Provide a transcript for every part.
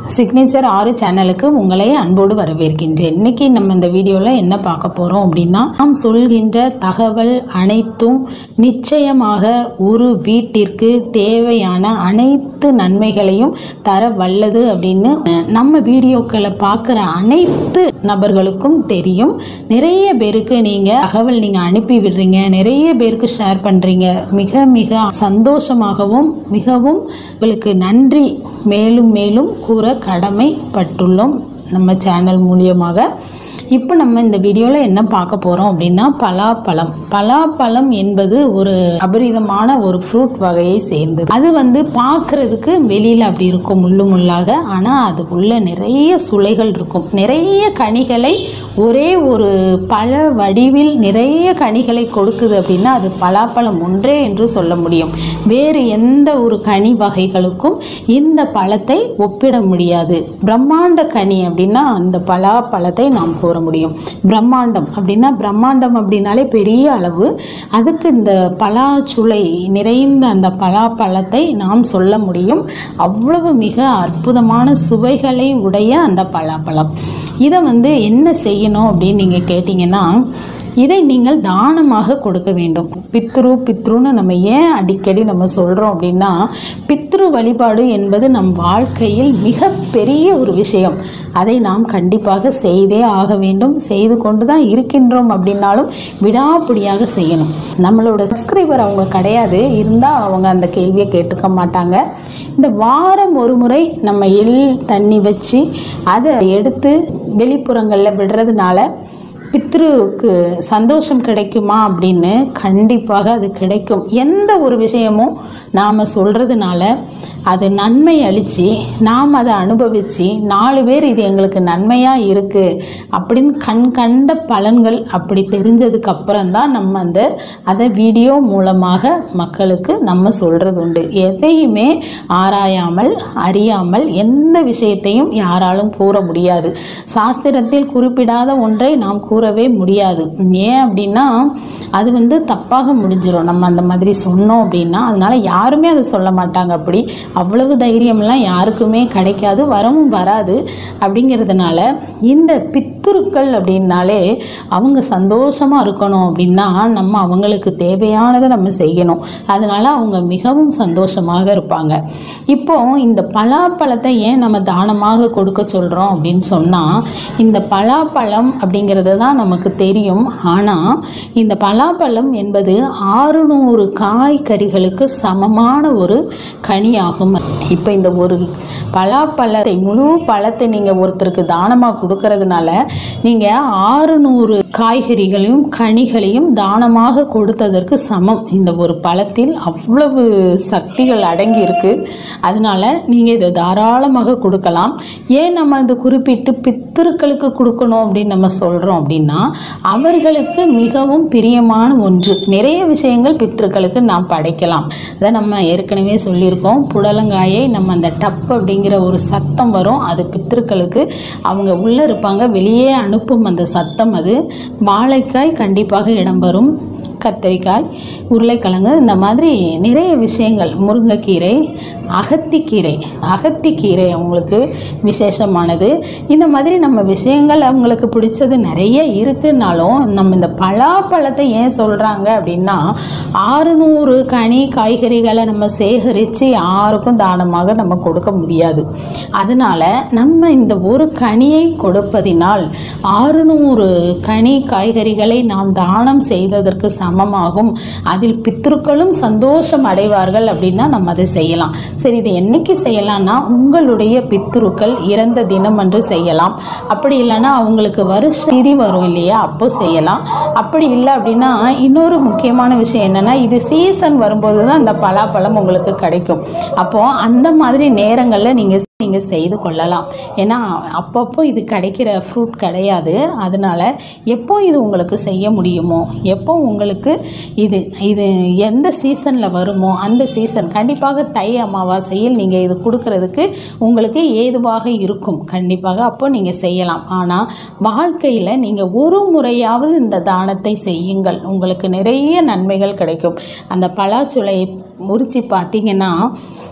signature ஆறு சேனலுக்கு உங்களை அன்போடு வரவேற்கின்றேன் இன்னைக்கு நம்ம இந்த வீடியோவில் என்ன பார்க்க போகிறோம் அப்படின்னா நாம் சொல்கின்ற தகவல் அனைத்தும் நிச்சயமாக ஒரு வீட்டிற்கு தேவையான அனைத்து நன்மைகளையும் தர வல்லது அப்படின்னு அஹ், நம்ம வீடியோக்களை பார்க்குற அனைத்து நபர்களுக்கும் தெரியும் நிறைய பேருக்கு நீங்கள் தகவல் நீங்கள் அனுப்பி விடுறீங்க நிறைய பேருக்கு ஷேர் பண்ணுறீங்க மிக மிக சந்தோஷமாகவும் மிகவும் உங்களுக்கு நன்றி மேலும் மேலும் கூற கடமைப்பட்டுள்ளோம் நம்ம சேனல் மூலியமாக இப்போ நம்ம இந்த வீடியோவில் என்ன பார்க்க போகிறோம் அப்படின்னா பலாப்பழம் பலாப்பழம் என்பது ஒரு அபரிதமான ஒரு ஃப்ரூட் வகையை சேர்ந்தது அது வந்து பார்க்கறதுக்கு வெளியில் அப்படி இருக்கும் முள்ளு முள்ளாக ஆனால் அதுக்குள்ள நிறைய சுளைகள் இருக்கும் நிறைய கனிகளை ஒரே ஒரு பழ வடிவில் நிறைய கனிகளை கொடுக்குது அப்படின்னா அது பலாப்பழம் ஒன்றே என்று சொல்ல முடியும் வேறு எந்த ஒரு கனி வகைகளுக்கும் இந்த பழத்தை ஒப்பிட முடியாது பிரம்மாண்ட கனி அப்படின்னா அந்த பலாப்பழத்தை நாம் கூற முடியும் பிரம்மாண்டம் அப்படின்னா பிரம்மாண்டம் அப்படின்னாலே பெரிய அளவு அதுக்கு இந்த பலாச்சுளை நிறைந்த அந்த பலாப்பழத்தை நாம் சொல்ல முடியும் அவ்வளவு மிக அற்புதமான சுவைகளை உடைய அந்த பலாப்பழம் இதை வந்து என்ன செய்யணும் அப்படின்னு நீங்கள் கேட்டிங்கன்னா இதை நீங்கள் தானமாக கொடுக்க வேண்டும் பித்ரு பித்ருன்னு நம்ம ஏன் அடிக்கடி நம்ம சொல்கிறோம் அப்படின்னா பித்ரு வழிபாடு என்பது நம் வாழ்க்கையில் மிக பெரிய ஒரு விஷயம் அதை நாம் கண்டிப்பாக செய்தே ஆக வேண்டும் செய்து கொண்டு தான் இருக்கின்றோம் அப்படின்னாலும் விடாப்பிடியாக செய்யணும் நம்மளோட சப்ஸ்கிரைபர் அவங்க கிடையாது இருந்தால் அவங்க அந்த கேள்வியை கேட்டுக்க மாட்டாங்க இந்த வாரம் ஒரு முறை நம்ம எள் தண்ணி வச்சு அதை எடுத்து வெளிப்புறங்களில் விடுறதுனால பித்ருவுக்கு சந்தோஷம் கிடைக்குமா அப்படின்னு கண்டிப்பாக அது கிடைக்கும் எந்த ஒரு விஷயமும் நாம் சொல்கிறதுனால அது நன்மை அளித்து நாம் அதை அனுபவித்து நாலு பேர் இது எங்களுக்கு நன்மையாக இருக்குது அப்படின்னு கண் கண்ட பலன்கள் அப்படி தெரிஞ்சதுக்கு அப்புறம் தான் நம்ம அந்த அதை வீடியோ மூலமாக மக்களுக்கு நம்ம சொல்கிறது உண்டு எதையுமே ஆராயாமல் அறியாமல் எந்த விஷயத்தையும் யாராலும் கூற முடியாது சாஸ்திரத்தில் குறிப்பிடாத ஒன்றை நாம் கூறவே முடியாது ஏன் அப்படின்னா அது வந்து தப்பாக முடிஞ்சிடும் நம்ம அந்த மாதிரி சொன்னோம் அப்படின்னா அதனால யாருமே அதை சொல்ல மாட்டாங்க அப்படி அவ்வளவு தைரியம்லாம் யாருக்குமே கிடைக்காது வரவும் வராது அப்படிங்கிறதுனால இந்த பித்துருக்கள் அப்படின்னாலே அவங்க சந்தோஷமாக இருக்கணும் அப்படின்னா நம்ம அவங்களுக்கு தேவையானதை நம்ம செய்யணும் அதனால அவங்க மிகவும் சந்தோஷமாக இருப்பாங்க இப்போ இந்த பலாப்பழத்தை ஏன் நம்ம தானமாக கொடுக்க சொல்கிறோம் அப்படின்னு சொன்னால் இந்த பலாப்பழம் அப்படிங்கிறது தான் நமக்கு தெரியும் ஆனால் இந்த பலாப்பழம் என்பது ஆறுநூறு காய்கறிகளுக்கு சமமான ஒரு கனியாகும் இப்போ இந்த ஒரு பலாப்பழத்தை முழு பழத்தை நீங்கள் ஒருத்தருக்கு தானமாக கொடுக்கறதுனால நீங்கள் ஆறுநூறு காய்கறிகளையும் கனிகளையும் தானமாக கொடுத்ததற்கு சமம் இந்த ஒரு பழத்தில் அவ்வளவு சக்திகள் அடங்கி இருக்கு அதனால நீங்கள் இதை தாராளமாக கொடுக்கலாம் ஏன் நம்ம இது குறிப்பிட்டு பித்திருக்களுக்கு கொடுக்கணும் அப்படின்னு நம்ம சொல்கிறோம் அப்படின்னா அவர்களுக்கு மிகவும் பிரியமான ஒன்று நிறைய விஷயங்கள் பித்திருக்களுக்கு நாம் படைக்கலாம் அதை நம்ம ஏற்கனவே சொல்லியிருக்கோம் புடலங்காயை நம்ம அந்த டப் அப்படிங்கிற ஒரு சத்தம் வரும் அது பித்திருக்களுக்கு அவங்க உள்ளே இருப்பாங்க வெளியே அனுப்பும் அந்த சத்தம் அது வாழைக்காய் கண்டிப்பாக இடம்பெறும் கத்தரிக்காய் உருளைக்கிழங்கு இந்த மாதிரி நிறைய விஷயங்கள் முருங்கைக்கீரை அகத்திக்கீரை அகத்திக்கீரை அவங்களுக்கு விசேஷமானது இந்த மாதிரி நம்ம விஷயங்கள் அவங்களுக்கு பிடிச்சது நிறைய இருக்குன்னாலும் நம்ம இந்த பலாப்பழத்தை ஏன் சொல்கிறாங்க அப்படின்னா ஆறுநூறு கனி காய்கறிகளை நம்ம சேகரித்து யாருக்கும் தானமாக நம்ம கொடுக்க முடியாது அதனால நம்ம இந்த ஒரு கனியை கொடுப்பதினால் ஆறுநூறு கனி காய்கறிகளை நாம் தானம் செய்ததற்கு சமமாகும் அதில் பித்ருக்களும் சந்தோஷம் அடைவார்கள் அப்படின்னா நம்ம அதை செய்யலாம் சரி இதை என்னைக்கு செய்யலாம்னா உங்களுடைய பித்ருக்கள் இறந்த தினம் அன்று செய்யலாம் அப்படி இல்லைன்னா அவங்களுக்கு வருஷ திதி வரும் இல்லையா அப்போ செய்யலாம் அப்படி இல்லை அப்படின்னா இன்னொரு முக்கியமான விஷயம் என்னன்னா இது சீசன் வரும்போது தான் அந்த பலாப்பழம் உங்களுக்கு கிடைக்கும் அப்போ அந்த மாதிரி நேரங்களில் நீங்கள் நீங்கள் செய்து கொள்ளலாம் ஏன்னா அப்பப்போ இது கிடைக்கிற ஃப்ரூட் கிடையாது அதனால எப்போ இது உங்களுக்கு செய்ய முடியுமோ எப்போ உங்களுக்கு இது இது எந்த சீசனில் வருமோ அந்த சீசன் கண்டிப்பாக தை அமாவாசையில் நீங்கள் இது கொடுக்கறதுக்கு உங்களுக்கு ஏதுவாக இருக்கும் கண்டிப்பாக அப்போ நீங்கள் செய்யலாம் ஆனால் வாழ்க்கையில் நீங்கள் ஒரு முறையாவது இந்த தானத்தை செய்யுங்கள் உங்களுக்கு நிறைய நன்மைகள் கிடைக்கும் அந்த பலாச்சுளையை முறிச்சு பார்த்தீங்கன்னா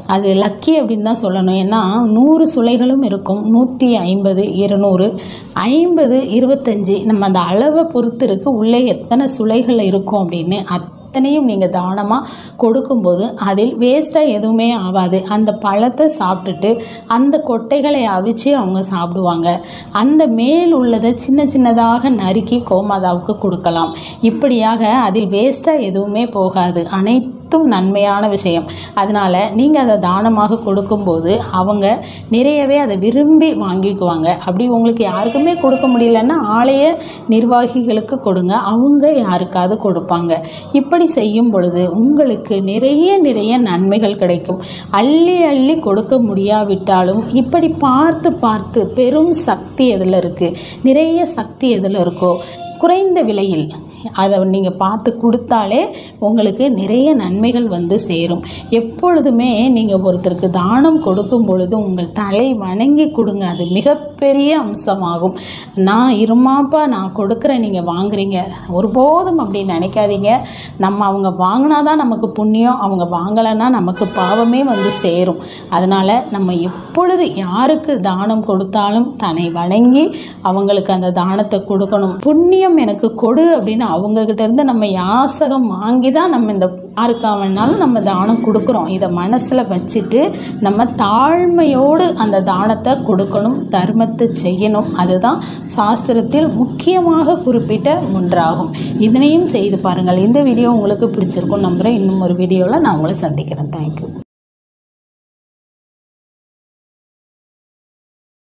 அது லக்கி அப்படின்னு தான் சொல்லணும் ஏன்னா நூறு சுளைகளும் இருக்கும் நூற்றி ஐம்பது இருநூறு ஐம்பது இருபத்தஞ்சி நம்ம அந்த அளவை பொறுத்து இருக்கு உள்ளே எத்தனை சுளைகள் இருக்கும் அப்படின்னு அத்தனையும் நீங்கள் தானமாக கொடுக்கும்போது அதில் வேஸ்ட்டாக எதுவுமே ஆகாது அந்த பழத்தை சாப்பிட்டுட்டு அந்த கொட்டைகளை அவிச்சு அவங்க சாப்பிடுவாங்க அந்த மேல் உள்ளதை சின்ன சின்னதாக நறுக்கி கோமாதாவுக்கு கொடுக்கலாம் இப்படியாக அதில் வேஸ்ட்டாக எதுவுமே போகாது அனைத்து அனைத்தும் நன்மையான விஷயம் அதனால் நீங்கள் அதை தானமாக கொடுக்கும்போது அவங்க நிறையவே அதை விரும்பி வாங்கிக்குவாங்க அப்படி உங்களுக்கு யாருக்குமே கொடுக்க முடியலன்னா ஆலய நிர்வாகிகளுக்கு கொடுங்க அவங்க யாருக்காவது கொடுப்பாங்க இப்படி செய்யும் பொழுது உங்களுக்கு நிறைய நிறைய நன்மைகள் கிடைக்கும் அள்ளி அள்ளி கொடுக்க முடியாவிட்டாலும் இப்படி பார்த்து பார்த்து பெரும் சக்தி எதில் இருக்குது நிறைய சக்தி எதில் இருக்கோ குறைந்த விலையில் அதை நீங்கள் பார்த்து கொடுத்தாலே உங்களுக்கு நிறைய நன்மைகள் வந்து சேரும் எப்பொழுதுமே நீங்கள் ஒருத்தருக்கு தானம் கொடுக்கும் பொழுது உங்கள் தலை வணங்கி கொடுங்க அது மிகப்பெரிய அம்சமாகும் நான் இருமாப்பா நான் கொடுக்குறேன் நீங்கள் வாங்குறீங்க ஒருபோதும் அப்படி நினைக்காதீங்க நம்ம அவங்க வாங்கினா தான் நமக்கு புண்ணியம் அவங்க வாங்கலைன்னா நமக்கு பாவமே வந்து சேரும் அதனால் நம்ம எப்பொழுது யாருக்கு தானம் கொடுத்தாலும் தன்னை வணங்கி அவங்களுக்கு அந்த தானத்தை கொடுக்கணும் புண்ணியம் எனக்கு கொடு அப்படின்னு அவங்கக்கிட்ட இருந்து நம்ம யாசகம் வாங்கி தான் நம்ம இந்த யாருக்கா வேணாலும் நம்ம தானம் கொடுக்குறோம் இதை மனசில் வச்சுட்டு நம்ம தாழ்மையோடு அந்த தானத்தை கொடுக்கணும் தர்மத்தை செய்யணும் அதுதான் சாஸ்திரத்தில் முக்கியமாக குறிப்பிட்ட ஒன்றாகும் இதனையும் செய்து பாருங்கள் இந்த வீடியோ உங்களுக்கு பிடிச்சிருக்கும் நம்புகிறேன் இன்னும் ஒரு வீடியோவில் நான் உங்களை சந்திக்கிறேன் தேங்க்யூ